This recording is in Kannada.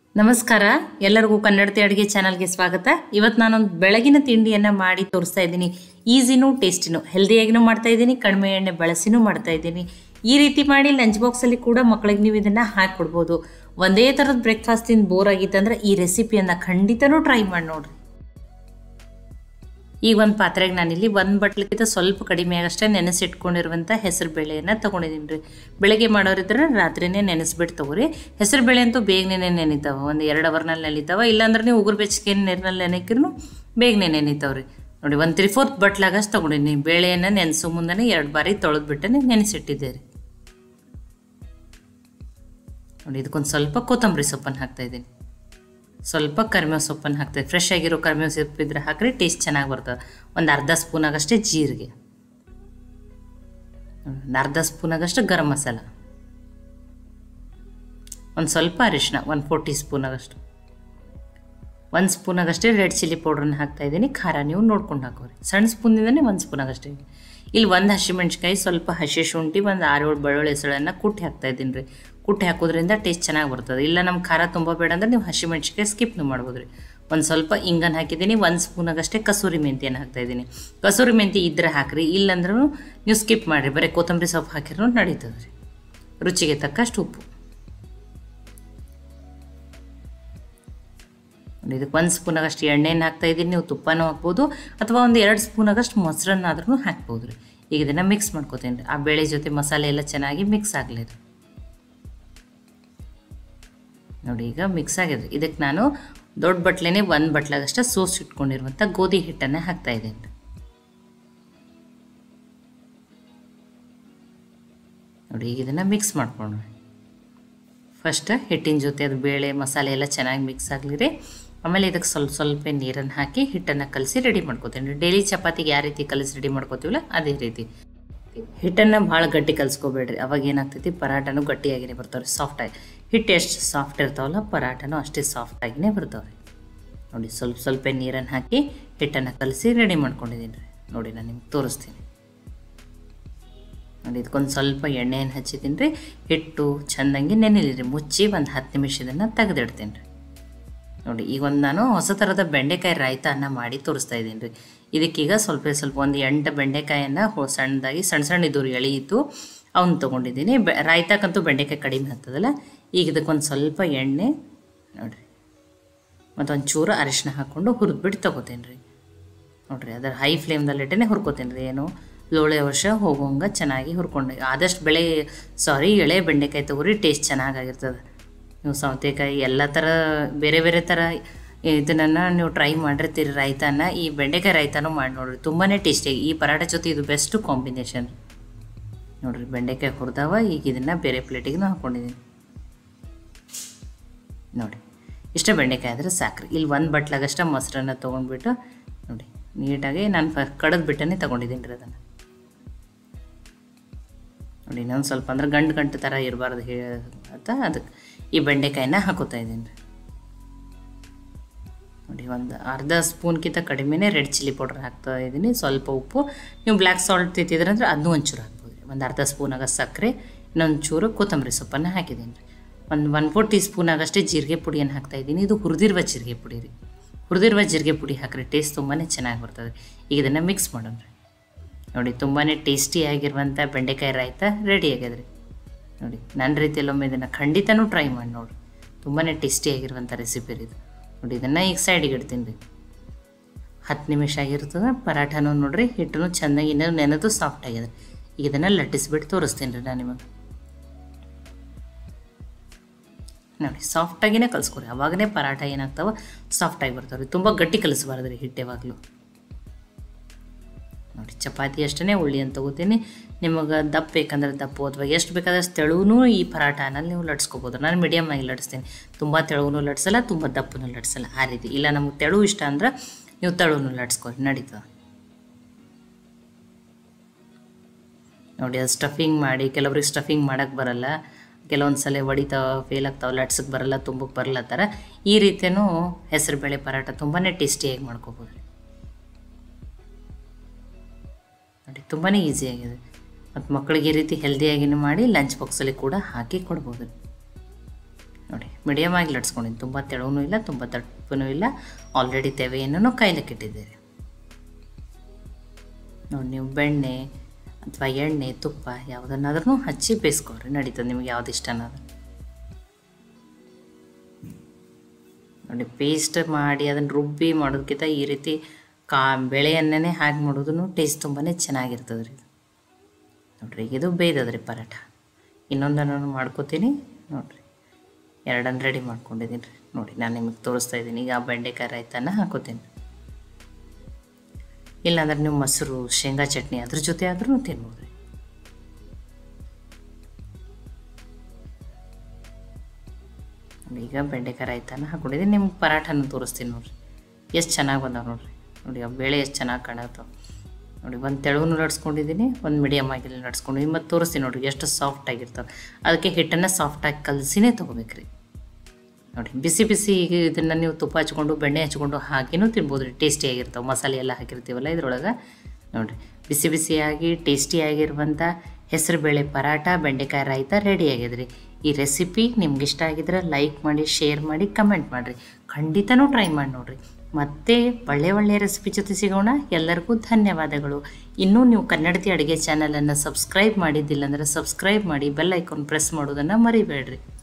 ನಮಸ್ಕಾರ ಎಲ್ಲರಿಗೂ ಕನ್ನಡತಿ ಅಡುಗೆ ಚಾನಲ್ಗೆ ಸ್ವಾಗತ ಇವತ್ತು ನಾನೊಂದು ಬೆಳಗಿನ ತಿಂಡಿಯನ್ನು ಮಾಡಿ ತೋರಿಸ್ತಾ ಇದ್ದೀನಿ ಈಸಿನೂ ಟೇಸ್ಟಿನೂ ಹೆಲ್ದಿಯಾಗಿನೂ ಮಾಡ್ತಾ ಇದ್ದೀನಿ ಕಡಿಮೆ ಎಣ್ಣೆ ಬಳಸಿನೂ ಮಾಡ್ತಾ ಇದ್ದೀನಿ ಈ ರೀತಿ ಮಾಡಿ ಲಂಚ್ ಬಾಕ್ಸಲ್ಲಿ ಕೂಡ ಮಕ್ಕಳಿಗೆ ನೀವು ಇದನ್ನು ಹಾಕ್ಕೊಡ್ಬೋದು ಒಂದೇ ಥರದ ಬ್ರೇಕ್ಫಾಸ್ಟ್ ತಿಂದು ಬೋರ್ ಆಗಿತ್ತಂದ್ರೆ ಈ ರೆಸಿಪಿಯನ್ನು ಖಂಡಿತನೂ ಟ್ರೈ ಮಾಡಿ ನೋಡ್ರಿ ಈಗ ಒಂದು ಪಾತ್ರೆಗೆ ನಾನಿಲ್ಲಿ ಒಂದು ಬಟ್ಲಿಗಿಂತ ಸ್ವಲ್ಪ ಕಡಿಮೆ ಆಗಷ್ಟೇ ನೆನೆಸಿಟ್ಕೊಂಡಿರುವಂಥ ಹೆಸರು ಬೇಳೆಯನ್ನು ತೊಗೊಂಡಿದ್ದೀನಿ ರೀ ಬೆಳಗ್ಗೆ ಮಾಡೋರಿದ್ರೆ ರಾತ್ರಿನೇ ನೆನೆಸ್ಬಿಟ್ಟು ತೊಗೊರಿ ಹೆಸರು ಬೇಳೆ ಅಂತೂ ಬೇಗನೆ ನೆನಿತಾವೆ ಒಂದು ಎರಡು ಅವರ್ನಲ್ಲಿ ನೆನಿತಾವೆ ಇಲ್ಲಾಂದ್ರೆ ನೀವು ಉಗುರು ಬೆಚ್ಚಗೆ ನೀರಿನಲ್ಲಿ ನೆನಕಿರೂ ಬೇಗನೆ ನೆನಿತಾವೆ ರೀ ನೋಡಿ ಒಂದು ತ್ರೀ ಫೋರ್ತ್ ಬಟ್ಲಾಗಷ್ಟು ತೊಗೊಂಡಿನಿ ಬೇಳೆಯನ್ನು ನೆನೆಸೋ ಮುಂದೆ ಎರಡು ಬಾರಿ ತೊಳೆದ್ಬಿಟ್ಟೆ ನೆನೆಸಿಟ್ಟಿದ್ದೆ ರೀ ನೋಡಿ ಇದಕ್ಕೊಂದು ಸ್ವಲ್ಪ ಕೊತ್ತಂಬರಿ ಸೊಪ್ಪನ್ನು ಹಾಕ್ತಾಯಿದ್ದೀನಿ ಸ್ವಲ್ಪ ಕರಿಬೇವು ಸೊಪ್ಪನ್ನು ಹಾಕ್ತೀವಿ ಫ್ರೆಶ್ ಆಗಿರೋ ಕರಿಬೇವು ಸೊಪ್ಪು ಇದ್ರೆ ಹಾಕ್ರಿ ಟೇಸ್ಟ್ ಚೆನ್ನಾಗಿ ಬರ್ತದೆ ಒಂದು ಅರ್ಧ ಸ್ಪೂನ್ ಆಗಷ್ಟೇ ಜೀರಿಗೆ ಒಂದು ಅರ್ಧ ಸ್ಪೂನ್ ಆಗಷ್ಟು ಗರಂ ಮಸಾಲ ಒಂದು ಸ್ವಲ್ಪ ಅರಿಶಿನ ಒಂದು ಫೋರ್ ಟೀ ಸ್ಪೂನ್ ಆಗಷ್ಟು ಒಂದು ಸ್ಪೂನ್ ಆಗಷ್ಟೇ ರೆಡ್ ಚಿಲ್ಲಿ ಪೌಡ್ರನ್ನ ಹಾಕ್ತಾಯಿದ್ದೀನಿ ಖಾರ ನೀವು ನೋಡ್ಕೊಂಡು ಹಾಕೋರಿ ಸಣ್ಣ ಸ್ಪೂನಿಂದನೇ ಒಂದು ಸ್ಪೂನ್ ಆಗಷ್ಟೇ ಇಲ್ಲಿ ಒಂದು ಹಸಿಮೆಣ್ಸಿಕಾಯಿ ಸ್ವಲ್ಪ ಹಸಿ ಶುಂಠಿ ಒಂದು ಆರೇಳು ಬೆಳ್ಳುಳ್ಳಿ ಹೆಸಳನ್ನು ಕುಟ್ಟಿ ಹಾಕ್ತಾಯಿದ್ದೀನಿ ರೀ ಕುಟ್ಟಿ ಹಾಕೋದ್ರಿಂದ ಟೇಸ್ಟ್ ಚೆನ್ನಾಗಿ ಬರ್ತದೆ ಇಲ್ಲ ನಮ್ಮ ಖಾರ ತುಂಬ ಬೇಡ ಅಂದ್ರೆ ನೀವು ಹಸಿಮೆಣ್ಸಿಕಾಯಿ ಸ್ಕಿಪ್ನು ಮಾಡ್ಬೋದು ರೀ ಒಂದು ಸ್ವಲ್ಪ ಇಂಗನ್ನು ಹಾಕಿದ್ದೀನಿ ಒಂದು ಸ್ಪೂನಾಗಷ್ಟೇ ಕಸೂರಿ ಮೆಂತ್ಯನ ಹಾಕ್ತಾಯಿದ್ದೀನಿ ಕಸೂರಿ ಮೆಂತಿ ಇದ್ರೆ ಹಾಕ್ರಿ ಇಲ್ಲಾಂದ್ರೂ ನೀವು ಸ್ಕಿಪ್ ಮಾಡಿರಿ ಬರೀ ಕೊತ್ತಂಬರಿ ಸೊಪ್ಪು ಹಾಕಿರೂ ನಡೀತದೆ ರೀ ರುಚಿಗೆ ತಕ್ಕಷ್ಟು ಉಪ್ಪು ಇದಕ್ಕೆ ಒಂದು ಸ್ಪೂನಾಗಷ್ಟು ಎಣ್ಣೆನ ಹಾಕ್ತಾಯಿದ್ದೀನಿ ನೀವು ತುಪ್ಪನೂ ಹಾಕ್ಬೋದು ಅಥವಾ ಒಂದು ಎರಡು ಸ್ಪೂನಾಗಷ್ಟು ಮೊಸರನ್ನಾದ್ರೂ ಹಾಕ್ಬೋದು ರೀ ಈಗ ಇದನ್ನು ಮಿಕ್ಸ್ ಮಾಡ್ಕೋತೀನಿ ರೀ ಆ ಬೇಳೆ ಜೊತೆ ಮಸಾಲೆ ಎಲ್ಲ ಚೆನ್ನಾಗಿ ಮಿಕ್ಸ್ ಆಗಲಿ ರೀ ನೋಡಿ ಈಗ ಮಿಕ್ಸ್ ಆಗಿದೆ ಇದಕ್ಕೆ ನಾನು ದೊಡ್ಡ ಬಟ್ಲೆನೇ ಒಂದು ಬಟ್ಲಾಗಷ್ಟೇ ಸೋಸ್ ಇಟ್ಕೊಂಡಿರುವಂಥ ಗೋಧಿ ಹಿಟ್ಟನ್ನು ಹಾಕ್ತಾ ಇದ್ದೀನಿ ನೋಡಿ ಈಗ ಇದನ್ನು ಮಿಕ್ಸ್ ಮಾಡ್ಕೊಂಡ್ರಿ ಫಸ್ಟ್ ಹಿಟ್ಟಿನ ಜೊತೆ ಅದು ಬೇಳೆ ಮಸಾಲೆ ಎಲ್ಲ ಚೆನ್ನಾಗಿ ಮಿಕ್ಸ್ ಆಗಲಿ ರೀ ಆಮೇಲೆ ಇದಕ್ಕೆ ಸ್ವಲ್ಪ ಸ್ವಲ್ಪ ನೀರನ್ನು ಹಾಕಿ ಹಿಟ್ಟನ್ನು ಕಲಸಿ ರೆಡಿ ಮಾಡ್ಕೋತೀನಿ ಡೈಲಿ ಚಪಾತಿಗೆ ಯಾವ ರೀತಿ ಕಲಸಿ ರೆಡಿ ಮಾಡ್ಕೋತೀವಲ್ಲ ಅದೇ ರೀತಿ ಹಿಟ್ಟನ್ನು ಭಾಳ ಗಟ್ಟಿ ಕಲಿಸ್ಕೋಬೇಡ್ರಿ ಅವಾಗ ಏನಾಗ್ತೈತಿ ಪರಾಟನೂ ಗಟ್ಟಿಯಾಗಿನೇ ಬರ್ತಾವೆ ರೀ ಸಾಫ್ಟಾಗಿ ಹಿಟ್ಟು ಎಷ್ಟು ಸಾಫ್ಟ್ ಇರ್ತಾವಲ್ಲ ಪರಾಟನೂ ಅಷ್ಟೇ ಸಾಫ್ಟಾಗಿನೇ ಬರ್ತಾವೆ ನೋಡಿ ಸ್ವಲ್ಪ ಸ್ವಲ್ಪ ನೀರನ್ನು ಹಾಕಿ ಹಿಟ್ಟನ್ನು ಕಲಸಿ ರೆಡಿ ಮಾಡ್ಕೊಂಡಿದ್ದೀನಿ ರೀ ನೋಡಿ ನಾನು ನಿಮ್ಗೆ ತೋರಿಸ್ತೀನಿ ನೋಡಿ ಇದಕ್ಕೊಂದು ಸ್ವಲ್ಪ ಎಣ್ಣೆಯನ್ನು ಹಚ್ಚಿದ್ದೀನಿ ರೀ ಹಿಟ್ಟು ಚೆಂದಂಗೆ ನೆನೆಲಿ ರೀ ಮುಚ್ಚಿ ಒಂದು ಹತ್ತು ನಿಮಿಷದನ್ನು ತೆಗೆದಿಡ್ತೀನಿ ರೀ ನೋಡಿ ಈಗ ಒಂದು ನಾನು ಹೊಸ ಥರದ ಬೆಂಡೆಕಾಯಿ ರಾಯ್ತನ ಮಾಡಿ ತೋರಿಸ್ತಾ ಇದ್ದೀನಿ ರೀ ಇದಕ್ಕೀಗ ಸ್ವಲ್ಪ ಸ್ವಲ್ಪ ಒಂದು ಎಂಟು ಬೆಂಡೆಕಾಯನ್ನು ಹೊ ಸಣ್ಣದಾಗಿ ಸಣ್ಣ ಸಣ್ಣ ಇದ್ದು ರೀ ಎಳೆ ಇದ್ದು ಅವನ್ನ ತೊಗೊಂಡಿದ್ದೀನಿ ಬೆ ರಾಯ್ತಕ್ಕಂತೂ ಬೆಂಡೆಕಾಯಿ ಕಡಿಮೆ ಹತ್ತದಲ್ಲ ಈಗ ಇದಕ್ಕೊಂದು ಸ್ವಲ್ಪ ಎಣ್ಣೆ ನೋಡಿರಿ ಮತ್ತೊಂದು ಚೂರು ಅರಿಶಿನ ಹಾಕ್ಕೊಂಡು ಹುರಿದ್ಬಿಟ್ಟು ತೊಗೋತೀನಿ ರೀ ನೋಡಿರಿ ಅದರ ಹೈ ಫ್ಲೇಮ್ದಲ್ಲಿಟ್ಟೇ ಹುರ್ಕೋತೀನಿ ರೀ ಏನು ಲೋಳೆ ವರ್ಷ ಹೋಗೋಂಗೆ ಚೆನ್ನಾಗಿ ಹುರ್ಕೊಂಡು ಆದಷ್ಟು ಬೆಳೆ ಸಾರಿ ಎಳೆ ಬೆಂಡೆಕಾಯಿ ತೊಗೊರಿ ಟೇಸ್ಟ್ ಚೆನ್ನಾಗಾಗಿರ್ತದೆ ನೀವು ಸೌತೆಕಾಯಿ ಎಲ್ಲ ಥರ ಬೇರೆ ಬೇರೆ ಥರ ಇದನ್ನು ನೀವು ಟ್ರೈ ಮಾಡಿರ್ತೀರಿ ರಾಯ್ತಾನ ಈ ಬೆಂಡೆಕಾಯಿ ರಾಯ್ತಾನೂ ಮಾಡಿ ನೋಡಿರಿ ತುಂಬಾ ಟೇಸ್ಟಿಯಾಗಿ ಈ ಪರಾಟ ಜೊತೆ ಇದು ಬೆಸ್ಟ್ ಕಾಂಬಿನೇಷನ್ ನೋಡಿರಿ ಬೆಂಡೆಕಾಯಿ ಹುರಿದವ ಈಗ ಇದನ್ನು ಬೇರೆ ಪ್ಲೇಟಿಗೆ ಹಾಕ್ಕೊಂಡಿದ್ದೀನಿ ನೋಡಿ ಇಷ್ಟೇ ಬೆಂಡೆಕಾಯಿ ಆದರೆ ಸಾಕ್ರಿ ಇಲ್ಲಿ ಒಂದು ಬಟ್ಲಾಗಷ್ಟ ಮೊಸರನ್ನ ತೊಗೊಂಡ್ಬಿಟ್ಟು ನೋಡಿ ನೀಟಾಗಿ ನಾನು ಫ ಕಡದು ಬಿಟ್ಟೇ ತೊಗೊಂಡಿದ್ದೀನಿ ರೀ ಅದನ್ನು ನೋಡಿ ಇನ್ನೊಂದು ಸ್ವಲ್ಪ ಅಂದ್ರೆ ಗಂಟು ಗಂಟು ಥರ ಇರಬಾರ್ದು ಹೇ ಅಂತ ಅದಕ್ಕೆ ಈ ಬೆಂಡೆಕಾಯಿನ ಹಾಕೋತಾ ಇದ್ದೀನಿ ರೀ ನೋಡಿ ಒಂದು ಅರ್ಧ ಸ್ಪೂನ್ಗಿಂತ ಕಡಿಮೆನೇ ರೆಡ್ ಚಿಲ್ಲಿ ಪೌಡ್ರ್ ಹಾಕ್ತಾ ಇದ್ದೀನಿ ಸ್ವಲ್ಪ ಉಪ್ಪು ನೀವು ಬ್ಲ್ಯಾಕ್ ಸಾಲ್ಟ್ ತಿಂತಿದ್ರೆ ಅಂದ್ರೆ ಅದನ್ನೂ ಒಂಚೂರು ಹಾಕ್ಬೋದು ರೀ ಒಂದು ಅರ್ಧ ಸ್ಪೂನಾಗ ಸಕ್ಕರೆ ಇನ್ನೊಂದು ಚೂರು ಕೊತ್ತಂಬರಿ ಸೊಪ್ಪನ್ನು ಹಾಕಿದ್ದೀನಿ ರೀ ಒಂದು ಒನ್ ಫೋರ್ ಟೀ ಸ್ಪೂನ್ ಆಗಷ್ಟೇ ಜೀರಿಗೆ ಪುಡಿಯನ್ನು ಹಾಕ್ತಾಯಿದ್ದೀನಿ ಇದು ಹುರಿದಿರುವ ಜೀರಿಗೆ ಪುಡಿ ರೀ ಹುರಿದಿರುವ ಜೀರಿಗೆ ಪುಡಿ ಹಾಕ್ರಿ ಟೇಸ್ಟ್ ತುಂಬಾ ಚೆನ್ನಾಗಿ ಬರ್ತದೆ ಈಗ ಇದನ್ನು ಮಿಕ್ಸ್ ಮಾಡೋಣ ರೀ ನೋಡಿ ತುಂಬಾ ಟೇಸ್ಟಿಯಾಗಿರುವಂಥ ಬೆಂಡೆಕಾಯಿ ರಾಯ್ತ ರೆಡಿ ಆಗ್ಯದ ರೀ ನೋಡಿ ನನ್ನ ರೀತಿಯಲ್ಲಿ ಒಮ್ಮೆ ಇದನ್ನು ಖಂಡಿತನೂ ಟ್ರೈ ಮಾಡಿ ನೋಡಿ ತುಂಬಾ ಟೇಸ್ಟಿಯಾಗಿರುವಂಥ ರೆಸಿಪಿ ರೀ ಇದು ನೋಡಿ ಇದನ್ನು ಈಗ ಸೈಡಿಗೆ ಇಡ್ತೀನಿ ರೀ ಹತ್ತು ನಿಮಿಷ ಆಗಿರ್ತದೆ ಪರಾಠನೂ ನೋಡಿರಿ ಹಿಟ್ಟನು ಚೆಂದಾಗಿ ಇನ್ನೂ ನೆನೆದು ಸಾಫ್ಟ್ ಆಗ್ಯದ ಈಗ ಇದನ್ನು ಲಟ್ಟಿಸ್ಬಿಟ್ಟು ತೋರಿಸ್ತೀನಿ ರೀ ನಾನು ನಿಮಗೆ ನೋಡಿ ಸಾಫ್ಟಾಗಿನೇ ಕಲಿಸ್ಕೊರಿ ಅವಾಗನೇ ಪರಾಠ ಏನಾಗ್ತಾವೆ ಸಾಫ್ಟಾಗಿ ಬರ್ತಾವೆ ರೀ ತುಂಬ ಗಟ್ಟಿ ಕಲಿಸ್ಬಾರ್ದು ರೀ ಹಿಟ್ಟು ಯಾವಾಗಲೂ ನೋಡಿ ಚಪಾತಿ ಅಷ್ಟೇ ಉಳ್ಳಿ ಅಂತ ತಗೋತೀನಿ ನಿಮಗೆ ದಪ್ಪ ಬೇಕಂದ್ರೆ ದಪ್ಪು ಅಥವಾ ಎಷ್ಟು ಬೇಕಾದ್ರೆ ತೆಳುವೂ ಈ ಪರಾಟನಲ್ಲಿ ನೀವು ಲಟ್ಸ್ಕೊಬೋದು ನಾನು ಮೀಡಿಯಮ್ ಆಗಿ ಲಟ್ಸ್ತೀನಿ ತುಂಬ ತೆಳುವೂ ಲಟ್ಸಲ್ಲ ತುಂಬ ದಪ್ಪನೂ ಲಟ್ಸಲ್ಲ ಆ ರೀತಿ ಇಲ್ಲ ನಮಗೆ ತೆಳು ಇಷ್ಟ ಅಂದ್ರೆ ನೀವು ತೆಳುವೂ ಲಟ್ಸ್ಕೊರಿ ನಡೀತದೆ ನೋಡಿ ಅದು ಸ್ಟಫಿಂಗ್ ಮಾಡಿ ಕೆಲವ್ರಿಗೆ ಸ್ಟಫಿಂಗ್ ಮಾಡೋಕ್ಕೆ ಬರಲ್ಲ ಕೆಲವೊಂದು ಸಲ ಹೊಡಿತಾವ ಫೇಲ್ ಆಗ್ತಾವೆ ಲಟ್ಸಕ್ಕೆ ಬರಲ್ಲ ತುಂಬಕ್ಕೆ ಬರಲ್ಲ ಥರ ಈ ರೀತಿಯೂ ಹೆಸರುಬೇಳೆ ಪರಾಟ ತುಂಬಾ ಟೇಸ್ಟಿಯಾಗಿ ಮಾಡ್ಕೋಬೋದು ರೀ ನೋಡಿ ತುಂಬಾ ಈಸಿಯಾಗಿದೆ ಮತ್ತು ಮಕ್ಕಳಿಗೆ ಈ ರೀತಿ ಹೆಲ್ದಿಯಾಗಿನೂ ಮಾಡಿ ಲಂಚ್ ಬಾಕ್ಸಲ್ಲಿ ಕೂಡ ಹಾಕಿ ಕೊಡ್ಬೋದು ನೋಡಿ ಮೀಡಿಯಮ್ ಆಗಿ ಲಟ್ಸ್ಕೊಂಡಿದ್ದೀನಿ ತುಂಬ ತೆಳುವೂ ಇಲ್ಲ ತುಂಬ ದಪ್ಪನೂ ಇಲ್ಲ ಆಲ್ರೆಡಿ ತೆವೆಯನ್ನು ಕಾಯ್ಲಿಕ್ಕೆ ಇಟ್ಟಿದ್ದೀರಿ ನೋಡಿ ನೀವು ಬೆಣ್ಣೆ ಅಥವಾ ಎಣ್ಣೆ ತುಪ್ಪ ಯಾವುದನ್ನಾದ್ರೂ ಹಚ್ಚಿ ಬೇಯಿಸ್ಕೊಳ್ರಿ ನಡೀತದೆ ನಿಮ್ಗೆ ಯಾವ್ದು ಇಷ್ಟನಾದ್ರು ನೋಡಿ ಪೇಸ್ಟ್ ಮಾಡಿ ಅದನ್ನು ರುಬ್ಬಿ ಮಾಡೋದಕ್ಕಿಂತ ಈ ರೀತಿ ಕಾ ಬೆಳೆಯನ್ನೇ ಹಾಕಿ ಮಾಡೋದು ಟೇಸ್ಟ್ ತುಂಬಾ ಚೆನ್ನಾಗಿರ್ತದೆ ರೀ ನೋಡ್ರಿ ಇದು ಬೇಯ್ದದ್ರಿ ಪರಾಠ ಇನ್ನೊಂದನ್ನು ಮಾಡ್ಕೋತೀನಿ ನೋಡ್ರಿ ಎರಡನ್ನು ರೆಡಿ ಮಾಡ್ಕೊಂಡಿದ್ದೀನಿ ರೀ ನೋಡಿ ನಾನು ನಿಮಗೆ ತೋರಿಸ್ತಾ ಇದ್ದೀನಿ ಈಗ ಬೆಂಡೆಕಾಯಿ ರಾಯ್ತನ ಹಾಕೋತೀನಿ ಇಲ್ಲಾಂದ್ರೆ ನೀವು ಮೊಸರು ಶೇಂಗಾ ಚಟ್ನಿ ಅದ್ರ ಜೊತೆ ಆದ್ರೂ ತಿನ್ಬೋದು ರೀ ನೋಡಿ ಈಗ ಬೆಂಡೆಕಾಯಿ ರಾಯ್ತನ ಹಾಕೊಂಡಿದ್ದೀನಿ ನಿಮ್ಗೆ ಪರಾಠನ ತೋರಿಸ್ತೀನಿ ನೋಡ್ರಿ ಎಷ್ಟು ಚೆನ್ನಾಗಿ ಬಂದಾವ ನೋಡ್ರಿ ನೋಡಿ ಆ ಬೇಳೆ ಎಷ್ಟು ಚೆನ್ನಾಗಿ ಕಾಣತ್ತವ ನೋಡಿ ಒಂದು ತೆಳುವನ್ನು ನಡ್ಸ್ಕೊಂಡಿದ್ದೀನಿ ಒಂದು ಮೀಡಿಯಮ್ ಆಗಿ ನಡ್ಸ್ಕೊಂಡಿದ್ದೀನಿ ಮತ್ತು ತೋರಿಸ್ತೀನಿ ನೋಡ್ರಿ ಎಷ್ಟು ಸಾಫ್ಟ್ ಆಗಿರ್ತಾವೆ ಅದಕ್ಕೆ ಹಿಟ್ಟನ್ನು ಸಾಫ್ಟಾಗಿ ಕಲಸಿನೇ ತೊಗೋಬೇಕ್ರಿ ನೋಡಿ ಬಿಸಿ ಬಿಸಿ ಈಗ ಇದನ್ನು ನೀವು ತುಪ್ಪ ಹಚ್ಕೊಂಡು ಬೆಣ್ಣೆ ಹಚ್ಕೊಂಡು ಹಾಕಿನೂ ತಿನ್ಬೋದು ರೀ ಟೇಸ್ಟಿಯಾಗಿರ್ತಾವೆ ಮಸಾಲೆ ಎಲ್ಲ ಹಾಕಿರ್ತೀವಲ್ಲ ಇದ್ರೊಳಗೆ ನೋಡಿರಿ ಬಿಸಿ ಬಿಸಿಯಾಗಿ ಟೇಸ್ಟಿಯಾಗಿರುವಂಥ ಹೆಸರುಬೇಳೆ ಪರಾಟ ಬೆಂಡೆಕಾಯಿ ರಾಯ್ತ ರೆಡಿ ಆಗ್ಯದ್ರಿ ಈ ರೆಸಿಪಿ ನಿಮ್ಗೆ ಇಷ್ಟ ಆಗಿದ್ರೆ ಲೈಕ್ ಮಾಡಿ ಶೇರ್ ಮಾಡಿ ಕಮೆಂಟ್ ಮಾಡಿರಿ ಖಂಡಿತನೂ ಟ್ರೈ ಮಾಡಿ ನೋಡಿರಿ ಮತ್ತೆ ಒಳ್ಳೆ ಒಳ್ಳೆಯ ರೆಸಿಪಿ ಜೊತೆ ಸಿಗೋಣ ಎಲ್ಲರಿಗೂ ಧನ್ಯವಾದಗಳು ಇನ್ನೂ ನೀವು ಕನ್ನಡತಿ ಅಡುಗೆ ಚಾನಲನ್ನು ಸಬ್ಸ್ಕ್ರೈಬ್ ಮಾಡಿದ್ದಿಲ್ಲ ಅಂದರೆ ಸಬ್ಸ್ಕ್ರೈಬ್ ಮಾಡಿ ಬೆಲ್ ಐಕಾನ್ ಪ್ರೆಸ್ ಮಾಡೋದನ್ನು ಮರಿಬೇಡ್ರಿ